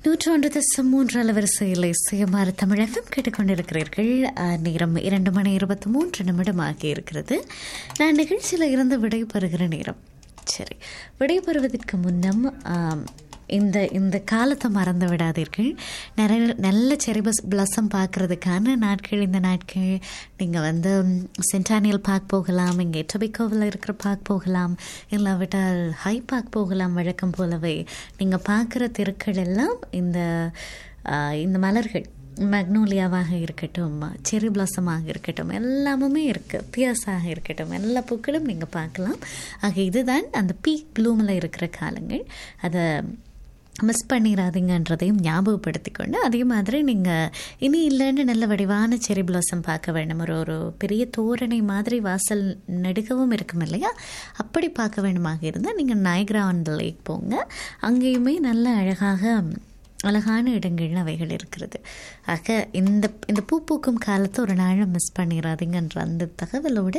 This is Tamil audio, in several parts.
நூற்றாண்டு தசம் மூன்று அலவரிசையில் சுயமாறு தமிழகம் கேட்டுக்கொண்டிருக்கிறீர்கள் அஹ், நேரம் இரண்டு மணி இருபத்தி மூன்று நிமிடம் ஆகி இருக்கிறது நான் நிகழ்ச்சியில் இருந்து விடைபெறுகிற நேரம் சரி விடைபெறுவதற்கு முன்னம் ஆம், இந்த இந்த காலத்தை மறந்து விடாதீர்கள் நிறைய நல்ல செரி பஸ் பிளஸம் பார்க்கறதுக்கான நாட்கள் இந்த நாட்கள் நீங்கள் வந்து சென்டானியல் பார்க் போகலாம் இங்கே டொபிகோவில் இருக்கிற பார்க் போகலாம் இல்லாவிட்டால் ஹை பார்க் போகலாம் வழக்கம் போலவே நீங்கள் பார்க்குற தெருக்கள் எல்லாம் இந்த ஆ, இந்த மலர்கள் மக்னோலியாவாக இருக்கட்டும் செரி பிளாசமாக இருக்கட்டும் எல்லாமுமே இருக்குது பியாஸாக இருக்கட்டும் எல்லா பூக்களும் நீங்கள் பார்க்கலாம் ஆக இதுதான் அந்த பீக் ப்ளூமில் இருக்கிற காலங்கள் அதை மிஸ் பண்ணிடாதீங்கன்றதையும் ஞாபகப்படுத்திக் கொண்டு அதே மாதிரி நீங்கள் இனி இல்லைன்னு நல்ல வடிவான செரி பிளாசம் பார்க்க வேண்டும் ஒரு ஒரு பெரிய தோரணை மாதிரி வாசல் நெடுகவும் இருக்கும் இல்லையா அப்படி பார்க்க வேண்டுமாக இருந்தால் நீங்கள் நயக்ரா ஆன் த லேக் போங்க அங்கேயுமே நல்ல அழகாக அழகான இடங்கள் அவைகள் இருக்கிறது ஆக இந்த இந்த பூ பூக்கும் காலத்தை ஒரு நாளும் மிஸ் பண்ணிடாதீங்கன்ற அந்த தகவலோடு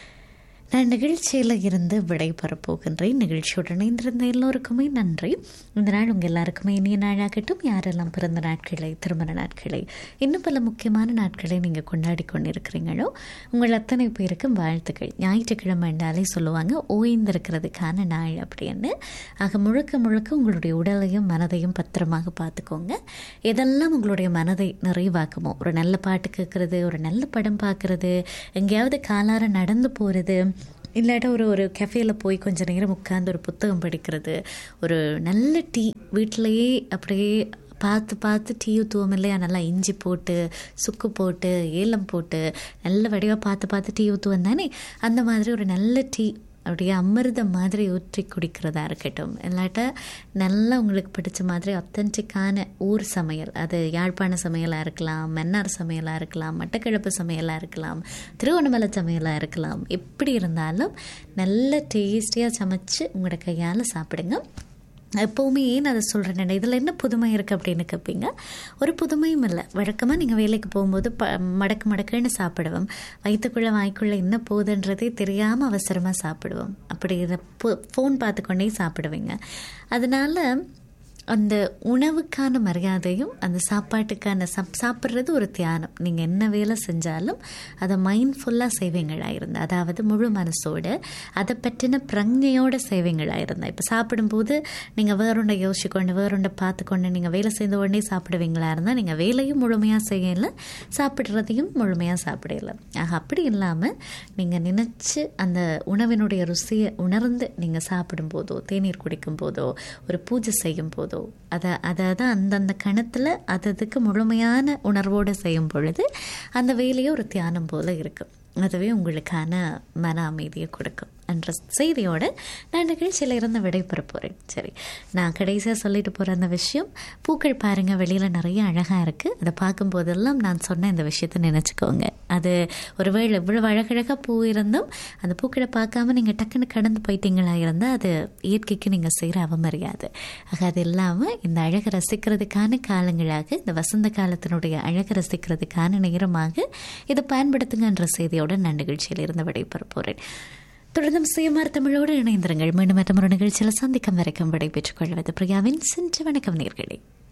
நான் நிகழ்ச்சியில் இருந்து விடைபெறப் போகின்றேன் நிகழ்ச்சியோடு இணைந்திருந்த எல்லோருக்குமே நன்றி இந்த நாள் உங்கள் எல்லாருக்குமே இனிய நாளாகட்டும் யாரெல்லாம் பிறந்த நாட்களை திருமண நாட்களை இன்னும் பல முக்கியமான நாட்களை நீங்கள் கொண்டாடி கொண்டிருக்கிறீங்களோ உங்கள் அத்தனை பேருக்கும் வாழ்த்துக்கள் ஞாயிற்றுக்கிழமை என்றாலே சொல்லுவாங்க ஓய்ந்திருக்கிறதுக்கான நாள் அப்படின்னு ஆக முழுக்க முழுக்க உங்களுடைய உடலையும் மனதையும் பத்திரமாக பார்த்துக்கோங்க எதெல்லாம் உங்களுடைய மனதை நிறைவாக்குமோ ஒரு நல்ல பாட்டு கேட்குறது ஒரு நல்ல படம் பார்க்குறது எங்கேயாவது காலார நடந்து போகிறது இல்லாட்டா ஒரு ஒரு கெஃபேல போய் கொஞ்ச நேரம் உட்காந்து ஒரு புத்தகம் படிக்கிறது ஒரு நல்ல டீ வீட்டிலையே அப்படியே பார்த்து பார்த்து டீ ஊற்றுவோம் இல்லையா நல்லா இஞ்சி போட்டு சுக்கு போட்டு ஏலம் போட்டு நல்ல வடிவாக பார்த்து பார்த்து டீ ஊற்றுவோம் தானே அந்த மாதிரி ஒரு நல்ல டீ அப்படியே அமிர்தம் மாதிரி ஊற்றி குடிக்கிறதா இருக்கட்டும் இல்லாட்டா நல்லா உங்களுக்கு பிடிச்ச மாதிரி அத்தன்டிக்கான ஊர் சமையல் அது யாழ்ப்பாண சமையலாக இருக்கலாம் மன்னார் சமையலாக இருக்கலாம் மட்டக்கிழப்பு சமையலாக இருக்கலாம் திருவண்ணாமலை சமையலாக இருக்கலாம் எப்படி இருந்தாலும் நல்ல டேஸ்டியாக சமைச்சு உங்களோட கையால் சாப்பிடுங்க எப்போவுமே ஏன் அதை சொல்கிறேன் இதில் என்ன புதுமை இருக்குது அப்படின்னு கேட்பீங்க ஒரு புதுமையும் இல்லை வழக்கமாக நீங்கள் வேலைக்கு போகும்போது ப மடக்கு மடக்குன்னு சாப்பிடுவோம் வயிற்றுக்குள்ளே வாய்க்குள்ளே என்ன போகுதுன்றதே தெரியாமல் அவசரமாக சாப்பிடுவோம் அப்படி இதை ஃபோன் பார்த்துக்கொண்டே சாப்பிடுவீங்க அதனால் அந்த உணவுக்கான மரியாதையும் அந்த சாப்பாட்டுக்கான சாப் சாப்பிட்றது ஒரு தியானம் நீங்கள் என்ன வேலை செஞ்சாலும் அதை மைண்ட்ஃபுல்லாக செய்வீங்களா இருந்தால் அதாவது முழு மனசோடு அதை பற்றின பிரங்கையோட செய்வீங்களா இருந்தால் இப்போ சாப்பிடும்போது நீங்கள் வேறொண்டை யோசிச்சுக்கொண்டு வேறொண்டை பார்த்துக்கொண்டு நீங்கள் வேலை செய்த உடனே சாப்பிடுவீங்களா இருந்தால் நீங்கள் வேலையும் முழுமையாக செய்யலை சாப்பிட்றதையும் முழுமையாக சாப்பிடல ஆக அப்படி இல்லாமல் நீங்கள் நினச்சி அந்த உணவினுடைய ருசியை உணர்ந்து நீங்கள் சாப்பிடும்போதோ தேநீர் குடிக்கும் போதோ ஒரு பூஜை செய்யும் போதோ அதை அதை தான் அந்தந்த கணத்தில் அது அதுக்கு முழுமையான உணர்வோடு செய்யும் பொழுது அந்த வேலையே ஒரு தியானம் போல் இருக்கும் அதுவே உங்களுக்கான மன அமைதியை கொடுக்கும் என்ற செய்தியோடு நான் நிகழ்ச்சியில் இருந்து விடைபெற போகிறேன் சரி நான் கடைசியாக சொல்லிட்டு போகிற அந்த விஷயம் பூக்கள் பாருங்கள் வெளியில் நிறைய அழகாக இருக்குது அதை பார்க்கும்போதெல்லாம் நான் சொன்ன இந்த விஷயத்தை நினச்சிக்கோங்க அது ஒருவேளை இவ்வளோ அழகழகாக பூ இருந்தும் அந்த பூக்களை பார்க்காம நீங்கள் டக்குன்னு கடந்து போயிட்டீங்களா இருந்தால் அது இயற்கைக்கு நீங்கள் செய்கிற அவமரியாது ஆக அது இல்லாமல் இந்த அழகை ரசிக்கிறதுக்கான காலங்களாக இந்த வசந்த காலத்தினுடைய அழகை ரசிக்கிறதுக்கான நேரமாக இதை பயன்படுத்துங்கன்ற செய்தியோடு நான் நிகழ்ச்சியில் இருந்து விடைபெற போகிறேன் தொடர்ந்தும் சுயமார் தமிழோடு இணைந்திருங்கள் மீண்டும் மற்றொரு நிகழ்ச்சியில் சந்திக்கும் வரைக்கும் விடைபெற்றுக் கொள்வது பிரியாவின் சென்று வணக்கம் நேர்களே